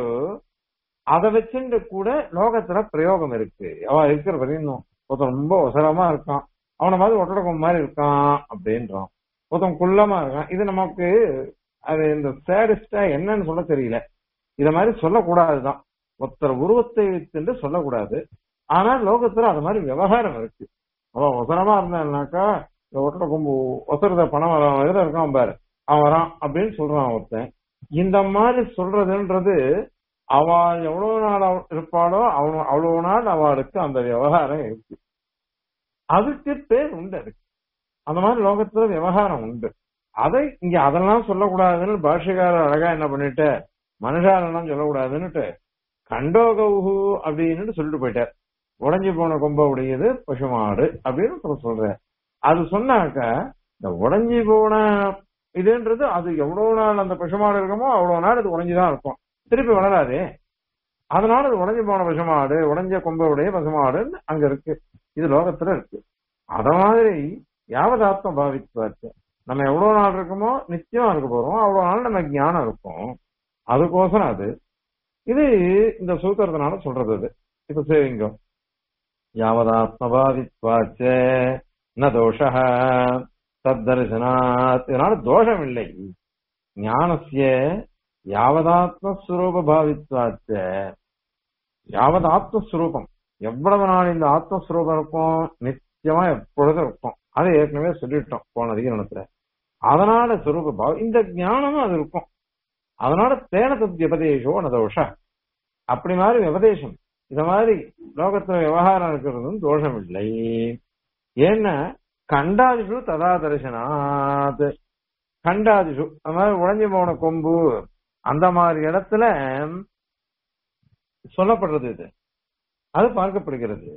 அதை வச்சுட்டு கூட லோகத்துல பிரயோகம் இருக்கு அவ இருக்கிற வரையும் ஒருத்தன் ரொம்ப அவசரமா இருக்கான் அவனை மாதிரி ஒட்டடக்கம் மாதிரி இருக்கான் அப்படின்றான் ஒருத்தன் குள்ளமா இருக்கான் இது நமக்கு அது இந்த சேடிஸ்டா என்னன்னு சொல்ல தெரியல இத மாதிரி சொல்லக்கூடாதுதான் ஒருத்தர் உருவத்தை வைத்துட்டு சொல்லக்கூடாது ஆனா லோகத்துல அது மாதிரி விவகாரம் இருக்கு அவன் ஒசரமா இருந்தான்னாக்கா இந்த ஒட்டட கொம்பு ஒசரத பணம் வரான் இதுல இருக்கான் பாரு அவன் வரான் அப்படின்னு சொல்றான் ஒருத்தன் இந்த மாதிரி சொல்றதுன்றது அவ எவ்வளவு நாள் இருப்பாளோ அவன் அவ்வளவு நாள் அவளுக்கு அந்த விவகாரம் இருக்கு அதுக்கு பேர் உண்டு அதுக்கு அந்த மாதிரி லோகத்துல விவகாரம் உண்டு அதை இங்க அதெல்லாம் சொல்லக்கூடாதுன்னு பாஷகாரர் அழகா என்ன பண்ணிட்டு மனுஷாரெல்லாம் சொல்லக்கூடாதுன்னுட்டு கண்டோகவுஹு அப்படின்னு சொல்லிட்டு போயிட்டார் உடஞ்சி போன கொம்ப உடையது பசுமாடு அப்படின்னு சொல்ற அது சொன்னாக்க இந்த உடஞ்சி போன இதுன்றது அது எவ்வளவு நாள் அந்த பசுமாடு இருக்குமோ அவ்வளவு நாள் அது உடஞ்சுதான் இருக்கும் திருப்பி வளராது அதனால அது உடஞ்சி போன பசுமாடு உடஞ்ச கொம்புடைய பசுமாடுன்னு அங்க இருக்கு இது லோகத்துல இருக்கு அத மாதிரி யாவது ஆத்ம பாவித்து நம்ம எவ்வளவு நாள் இருக்கோமோ நிச்சயமா இருக்க போறோம் அவ்வளவு நாள் நமக்கு ஞானம் இருக்கும் அதுக்கோசரம் அது இது இந்த சூத்திரத்தினால சொல்றது அது இப்ப சரிங்க யாவதாத்மபாவித்வாச்ச ந தோஷ தத்தர்சனாத் இதனால தோஷம் இல்லை ஞானசிய யாவதாத்மஸ்வரூப பாவித்வாச்ச யாவது ஆத்மஸ்வரூபம் எவ்வளவு நாள் இந்த ஆத்மஸ்வரூபம் இருக்கும் நிச்சயமா எப்பொழுதும் இருக்கும் அதை ஏற்கனவே சொல்லிட்டோம் போன அதிகரணத்துல அதனால சுரூப பாவம் இந்த ஞானமும் அது இருக்கும் அதனால தேன தத் விபதேஷோ நதோஷ அப்படி மாதிரி விபதேசம் இந்த மாதிரி லோகத்துல விவகாரம் இருக்கிறதும் தோஷம் இல்லை ஏன்னா கண்டாதிஷு ததா தரிசனாத் கண்டாதிஷு அந்த மாதிரி உடஞ்சி போன கொம்பு அந்த மாதிரி இடத்துல சொல்லப்படுறது இது அது பார்க்கப்படுகிறது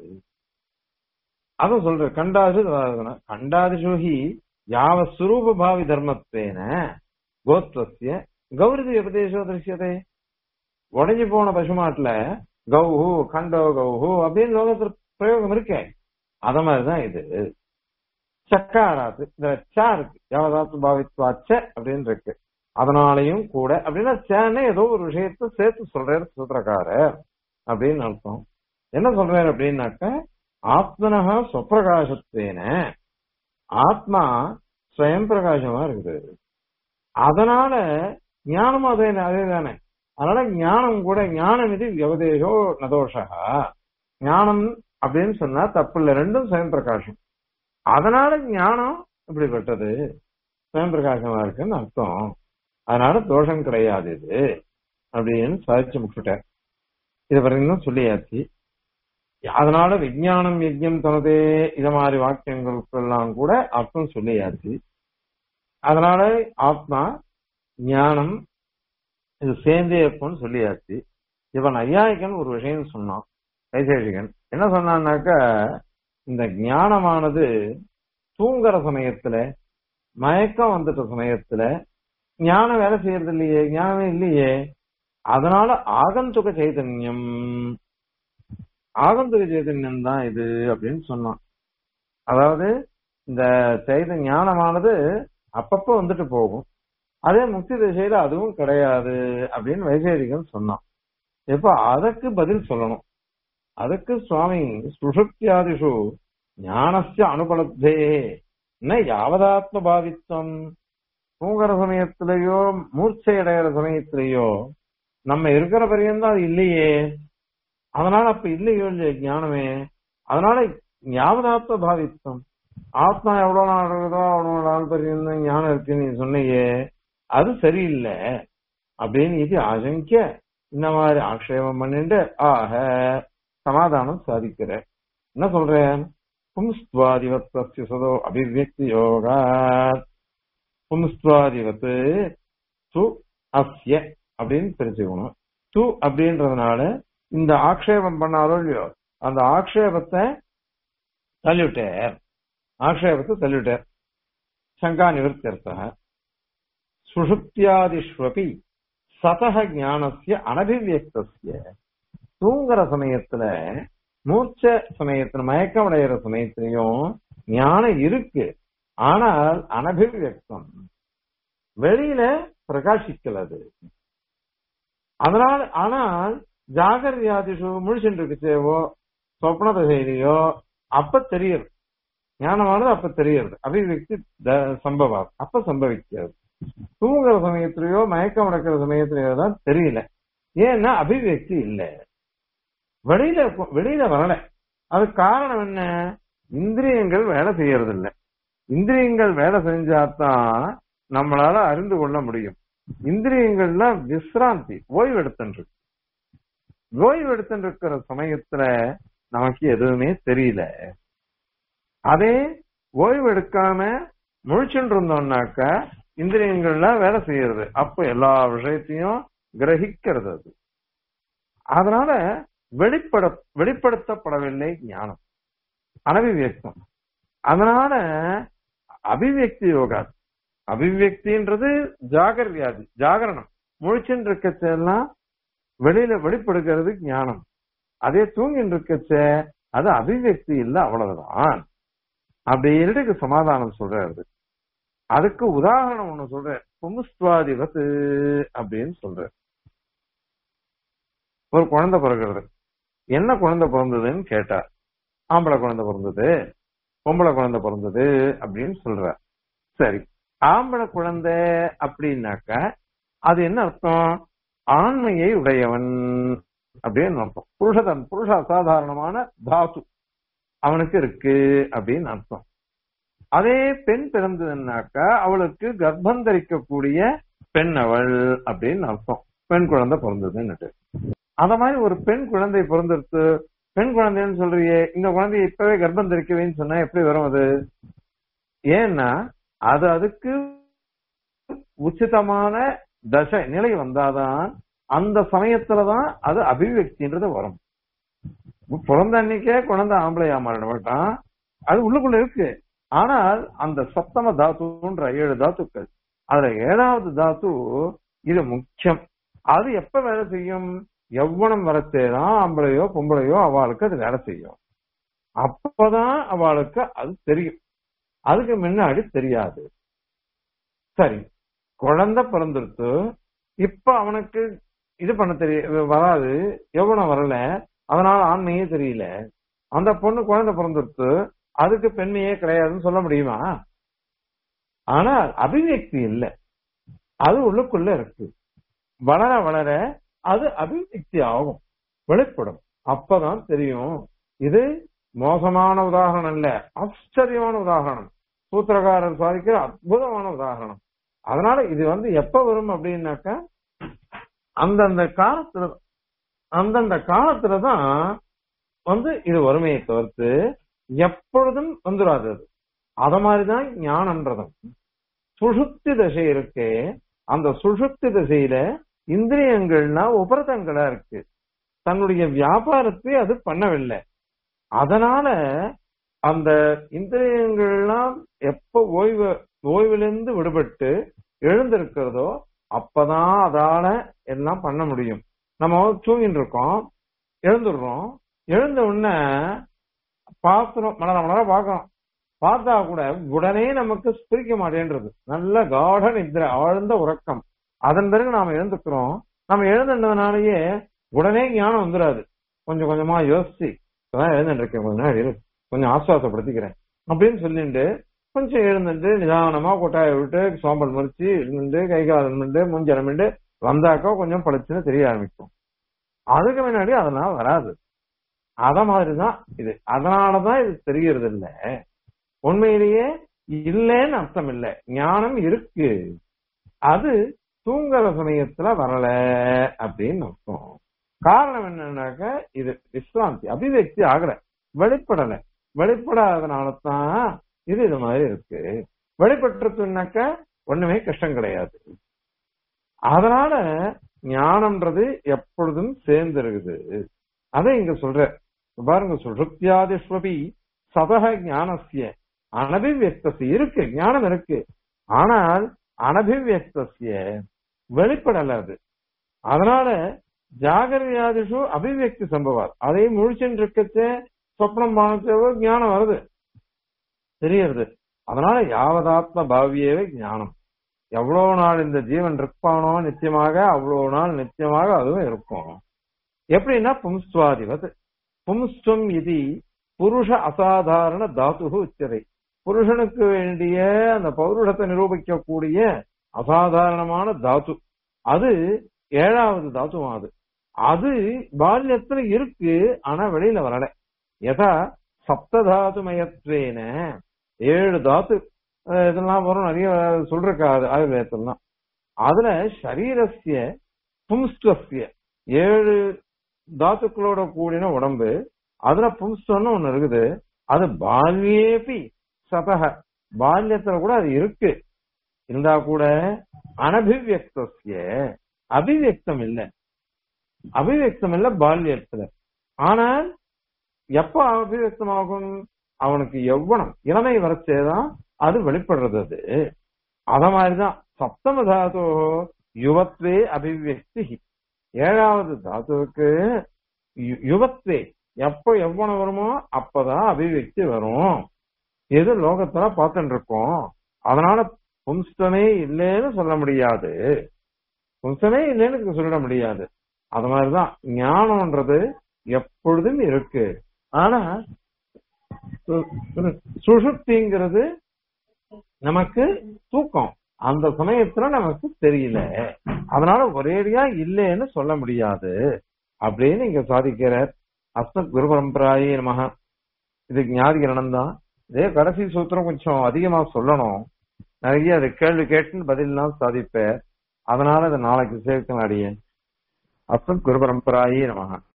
அதுவும் சொல்ற கண்டாதிஷு ததா கண்டாதிஷு ஹி யாவ சுரூப பாவி தர்மத்வேன கோத்வசிய கௌரதி உபதேசோ திருஷ்யதே உடைஞ்சு போன பசுமாட்டுல கௌஹு கண்டோ கௌஹு அப்படின்னு லோகத்துல பிரயோகம் இருக்கே அத மாதிரிதான் இது சக்காராத்து இந்த சா இருக்கு யாவதாத்து பாவித்வாச்ச அப்படின்னு இருக்கு அதனாலையும் கூட அப்படின்னா சேன்னு ஏதோ ஒரு விஷயத்த சேர்த்து சொல்றாரு சூத்திரக்காரர் அப்படின்னு அர்த்தம் என்ன சொல்றாரு அப்படின்னாக்க ஆத்மனகா சொப்பிரகாசத்தேன ஆத்மா ஸ்வயம் பிரகாசமா இருக்குது அதனால ஞானம் அதே அதே தானே அதனால ஞானம் கூட ஞானம் இது வியவதேசோ நதோஷா ஞானம் அப்படின்னு சொன்னா தப்பு இல்லை ரெண்டும் ஸ்வயம் பிரகாசம் அதனால ஞானம் இப்படிப்பட்டது ஸ்வயம் பிரகாசமா இருக்குன்னு அர்த்தம் அதனால தோஷம் கிடையாது இது அப்படின்னு சாதிச்சு முடிச்சுட்டார் இது வரைக்கும் சொல்லியாச்சு அதனால விஜயானம் யஜ்யம் தனதே இத மாதிரி வாக்கியங்களுக்கெல்லாம் கூட அர்த்தம் சொல்லியாச்சு அதனால ஆத்மா ஞானம் இது சேர்ந்தே இருக்கும்னு சொல்லியாச்சு இவன் ஐயாயிக்கன் ஒரு விஷயம் சொன்னான் வைசேஷிகன் என்ன சொன்னான்னாக்க இந்த ஞானமானது தூங்குற சமயத்துல மயக்கம் வந்துட்ட சமயத்துல ஞானம் வேலை செய்யறது இல்லையே ஞானமே இல்லையே அதனால ஆகந்துக சைதன்யம் ஆகந்துக சைதன்யம் தான் இது அப்படின்னு சொன்னான் அதாவது இந்த சைத ஞானமானது அப்பப்ப வந்துட்டு போகும் அதே முக்தி திசையில அதுவும் கிடையாது அப்படின்னு வைசேரிகன் சொன்னான் இப்ப அதற்கு பதில் சொல்லணும் அதுக்கு சுவாமி சுஷுப்தியாதிஷு ஞானஸ்ய அனுபலத்தே ந யாவதாத்ம பாவித்வம் தூங்குற சமயத்திலேயோ மூர்ச்சை அடைகிற சமயத்திலேயோ நம்ம இருக்கிற பரியந்தான் அது இல்லையே அதனால அப்ப இல்லையோ இல்லையே ஞானமே அதனால ஞாபதாத்ம பாவித்தம் ஆத்மா எவ்வளவு நாள் இருக்குதோ அவ்வளவு நாள் பரியந்தம் ஞானம் இருக்கு நீ சொன்னையே அது சரியில்லை அப்படின்னு இது ஆசங்கிய இந்த மாதிரி ஆக்ஷேபம் பண்ணிட்டு ஆக சமாதானம் சாதிக்கிற என்ன சொல்றேன் பும்ஸ்துவாதிவத் தஸ்ய சதோ அபிவியக்தி யோகா பும்ஸ்துவாதிவத் து அஸ்ய அப்படின்னு தெரிஞ்சுக்கணும் து அப்படின்றதுனால இந்த ஆக்ஷேபம் பண்ணாரோ இல்லையோ அந்த ஆக்ஷேபத்தை தள்ளிவிட்டார் ஆக்ஷேபத்தை தள்ளிவிட்டார் சங்கா நிவர்த்தியர்த்தா சுஷுப்தியாதிஷ்வபி சதக ஞானசிய அனபிவியக்தசிய தூங்குற சமயத்துல மூர்ச்ச சமயத்துல மயக்கம் அடைகிற சமயத்திலையும் ஞானம் இருக்கு ஆனால் அனபிவியக்தம் வெளியில பிரகாசிக்கல அது அதனால் ஆனால் ஜாகரியாதிஷு முழிச்சுட்டு இருக்குச்சேவோ சொப்ன தசையிலையோ அப்ப தெரியுது ஞானமானது அப்ப தெரியுது அபிவியக்தி சம்பவம் அப்ப சம்பவிக்கிறது தூங்குற சமயத்திலேயோ மயக்கம் அடக்கிற சமயத்திலேயோ தான் தெரியல ஏன்னா அபிவியக்தி இல்ல வெளியில வெளியில வரல அது காரணம் என்ன இந்திரியங்கள் வேலை செய்யறது இல்ல இந்திரியங்கள் வேலை செஞ்சாதான் நம்மளால அறிந்து கொள்ள முடியும் இந்திரியங்கள்ல விசிராந்தி ஓய்வு எடுத்துட்டு ஓய்வு எடுத்துட்டு இருக்கிற சமயத்துல நமக்கு எதுவுமே தெரியல அதே ஓய்வு எடுக்காம முழிச்சுட்டு இருந்தோம்னாக்க இந்திரியங்கள்லாம் வேலை செய்யறது அப்ப எல்லா விஷயத்தையும் கிரகிக்கிறது அது அதனால வெளிப்பட வெளிப்படுத்தப்படவில்லை ஞானம் அனபிவியக்தம் அதனால அபிவியக்தி யோகா அபிவியக்தின்றது ஜாகர் வியாதி ஜாகரணம் முழிச்சுட்டு இருக்கச்செல்லாம் வெளியில வெளிப்படுகிறது ஞானம் அதே தூங்கிட்டு இருக்கச்ச அது அபிவியக்தி இல்லை அவ்வளவுதான் அப்படின்னு சமாதானம் சொல்றாரு அதுக்கு உதாரணம் ஒண்ணு சொல்ற புமுஸ்துவாதிபத்து அப்படின்னு சொல்ற ஒரு குழந்தை பிறகுறது என்ன குழந்தை பிறந்ததுன்னு கேட்டார் ஆம்பளை குழந்தை பிறந்தது பொம்பளை குழந்தை பிறந்தது அப்படின்னு சொல்ற சரி ஆம்பளை குழந்தை அப்படின்னாக்க அது என்ன அர்த்தம் ஆண்மையை உடையவன் அப்படின்னு அர்த்தம் புருஷதன் புருஷ அசாதாரணமான தாத்து அவனுக்கு இருக்கு அப்படின்னு அர்த்தம் அதே பெண் பிறந்ததுன்னாக்கா அவளுக்கு கர்ப்பம் தரிக்கக்கூடிய பெண் அவள் அப்படின்னு அர்த்தம் பெண் குழந்தை பிறந்ததுன்னுட்டு அத மாதிரி ஒரு பெண் குழந்தை பிறந்திருக்கு பெண் குழந்தைன்னு சொல்றியே இந்த குழந்தைய இப்பவே கர்ப்பம் தரிக்கவேன்னு சொன்னா எப்படி வரும் அது ஏன்னா அது அதுக்கு உச்சிதமான தசை நிலை வந்தாதான் அந்த சமயத்துலதான் அது அபிவியக்தின்றது வரும் பிறந்த அன்னைக்கே குழந்தை ஆம்பளையா மாறிட மாட்டான் அது உள்ளுக்குள்ள இருக்கு ஆனால் அந்த சப்தம தாத்துன்ற ஏழு தாத்துக்கள் அதுல ஏழாவது தாத்து இது முக்கியம் அது எப்ப வேலை செய்யும் எவ்வளம் வரத்தேதான் ஆம்பளையோ பொம்பளையோ அவளுக்கு அது வேலை செய்யும் அப்பதான் அவளுக்கு அது தெரியும் அதுக்கு முன்னாடி தெரியாது சரி குழந்தை பிறந்துருத்து இப்ப அவனுக்கு இது பண்ண தெரிய வராது எவ்வளவு வரல அதனால ஆண்மையே தெரியல அந்த பொண்ணு குழந்தை பிறந்துருத்து அதுக்கு பெண்மையே கிடையாதுன்னு சொல்ல முடியுமா ஆனால் அபிவியக்தி இல்ல அது உள்ளுக்குள்ள இருக்கு வளர வளர அது அபிவியக்தி ஆகும் வெளிப்படும் அப்பதான் தெரியும் இது மோசமான உதாரணம் இல்ல ஆச்சரியமான உதாரணம் சூத்திரகாரர் சாதிக்கிற அற்புதமான உதாரணம் அதனால இது வந்து எப்ப வரும் அப்படின்னாக்கா அந்தந்த காலத்துல அந்தந்த காலத்துலதான் வந்து இது வறுமையை தவிர்த்து எப்பொழுதும் வந்துடாது அது அத மாதிரிதான் ஞானம்ன்றதும் சுழுப்தி தசை இருக்கே அந்த சுழுப்தி திசையில இந்திரியங்கள்னா உபரதங்களா இருக்கு தன்னுடைய வியாபாரத்தை அது பண்ணவில்லை அதனால அந்த இந்திரியங்கள்லாம் எப்ப ஓய்வு ஓய்விலிருந்து விடுபட்டு எழுந்திருக்கிறதோ அப்பதான் அதால எல்லாம் பண்ண முடியும் நம்ம தூங்கிட்டு இருக்கோம் எழுந்துடுறோம் எழுந்த உடனே பாத்திரம் மலர மலர பார்க்கறோம் பார்த்தா கூட உடனே நமக்கு பிரிக்க மாட்டேன்றது நல்ல காட நித்திர ஆழ்ந்த உறக்கம் அதன் பிறகு நாம எழுந்துக்கிறோம் நம்ம எழுந்துட்டதுனாலயே உடனே ஞானம் வந்துடாது கொஞ்சம் கொஞ்சமா யோசிச்சு இப்பதான் எழுந்துட்டு இருக்கேன் கொஞ்ச நேரம் இரு. கொஞ்சம் ஆசுவாசப்படுத்திக்கிறேன் அப்படின்னு சொல்லிட்டு கொஞ்சம் எழுந்துட்டு நிதானமா கொட்டாய விட்டு சோம்பல் முறிச்சு எழுந்துட்டு கை கால் நின்று மூஞ்சலமிண்டு வந்தாக்கா கொஞ்சம் பளிச்சுன்னு தெரிய ஆரம்பிக்கும் அதுக்கு முன்னாடி அதெல்லாம் வராது அத மாதிரிதான் இது அதனாலதான் இது தெரியறது இல்ல உண்மையிலேயே இல்லைன்னு அர்த்தம் இல்ல ஞானம் இருக்கு அது தூங்குற சமயத்துல வரல அப்படின்னு அர்த்தம் காரணம் என்னன்னாக்க இது விஸ்ராந்தி அபிவியக்தி ஆகல வெளிப்படல வெளிப்படாதனால தான் இது இது மாதிரி இருக்கு வெளிப்பட்டுருச்சுனாக்க ஒண்ணுமே கஷ்டம் கிடையாது அதனால ஞானம்ன்றது எப்பொழுதும் சேர்ந்து இருக்குது அதை இங்க சொல்ற பாருங்க சுஷுப்தியாதிஸ்வபி சதக ஞானசிய அனபிவியக்தசிய இருக்கு ஞானம் இருக்கு ஆனால் அனபிவியக்தசிய வெளிப்படல அது அதனால ஜாகரியாதிஷு அபிவியக்தி சம்பவார் அதை முழிச்சுட்டு இருக்கச்சே சொப்னம் பானத்தேவோ ஞானம் வருது தெரியறது அதனால யாவதாத்ம பாவியவே ஞானம் எவ்வளவு நாள் இந்த ஜீவன் இருப்பானோ நிச்சயமாக அவ்வளவு நாள் நிச்சயமாக அதுவும் இருக்கும் எப்படின்னா பும்ஸ்துவாதிபத் பும்ஸ்துவம் இது புருஷ அசாதாரண தாத்து உச்சதை புருஷனுக்கு வேண்டிய அந்த பௌருஷத்தை நிரூபிக்கக்கூடிய அசாதாரணமான தாத்து அது ஏழாவது தாத்துவம் அது அது பால்யத்துல இருக்கு ஆனா வெளியில வரல யதா சப்ததாதுமயத்வேன ஏழு தாத்து அஹ் இதெல்லாம் வரும் நிறைய சொல்றாது ஆயுர்வேதத்துலாம் அதுல சரீரஸ்ய பும்ஸ்துவஸ்ய ஏழு தாத்துக்களோட கூடின உடம்பு அதுல பும்ஸ்துவன்னு ஒண்ணு இருக்குது அது பால்யேபி சதக பால்யத்துல கூட அது இருக்கு இருந்தா கூட அனபிவியக்தஸ்ய அபிவியக்தம் இல்ல அபிவியக்தம் இல்ல பால்யத்துல ஆனால் எப்ப அபிவியக்தம் ஆகும் அவனுக்கு எவ்வளம் இளமை வரச்சேதான் அது வெளிப்படுறது அது அத மாதிரிதான் சப்தம தாத்து யுவத்வே அபிவியக்தி ஏழாவது தாத்துவுக்கு யு- யுவத்வே எப்ப எவ்வளவு வருமோ அப்பதான் அபிவியக்தி வரும் எது லோகத்துல பார்த்துட்டு இருக்கோம் அதனால பும்ஸ்தமே இல்லைன்னு சொல்ல முடியாது பும்சமே இல்லைன்னு சொல்லிட முடியாது அது மாதிரிதான் ஞானம்ன்றது எப்பொழுதும் இருக்கு ஆனா சு- சு- சுஷுப்திங்கிறது நமக்கு தூக்கம் அந்த சமயத்துல நமக்கு தெரியல அதனால ஒரேடியா இல்லைன்னு சொல்ல முடியாது அப்படின்னு இங்க சாதிக்கிறார் அஸ்மத் குரு பரம்பராயே நமக இது ஞாதிகரணம் தான் இதே கடைசி சூத்திரம் கொஞ்சம் அதிகமா சொல்லணும் நிறைய அது கேள்வி கேட்டு பதிலாம் சாதிப்பேன் அதனால இதை நாளைக்கு சேர்க்கணும் அடியேன் அஸ்மத் குரு பரம்பராயே நமக